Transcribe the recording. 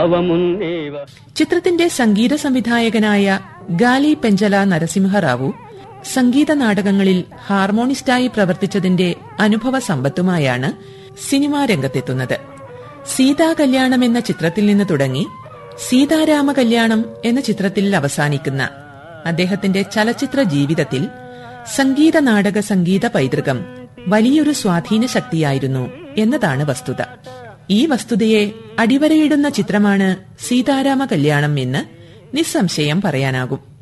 ഭാവമുന്നേവ ചിത്രത്തിന്റെ സംഗീത സംവിധായകനായ ഗാലി പെഞ്ചല നരസിംഹറാവു സംഗീത നാടകങ്ങളിൽ ഹാർമോണിസ്റ്റായി പ്രവർത്തിച്ചതിന്റെ അനുഭവ സമ്പത്തുമായാണ് സിനിമാ രംഗത്തെത്തുന്നത് സീതാ കല്യാണം എന്ന ചിത്രത്തിൽ നിന്ന് തുടങ്ങി സീതാരാമ കല്യാണം എന്ന ചിത്രത്തിൽ അവസാനിക്കുന്ന അദ്ദേഹത്തിന്റെ ചലച്ചിത്ര ജീവിതത്തിൽ സംഗീത നാടക സംഗീത പൈതൃകം വലിയൊരു സ്വാധീന ശക്തിയായിരുന്നു എന്നതാണ് വസ്തുത ഈ വസ്തുതയെ അടിവരയിടുന്ന ചിത്രമാണ് സീതാരാമ കല്യാണം എന്ന് നിസ്സംശയം പറയാനാകും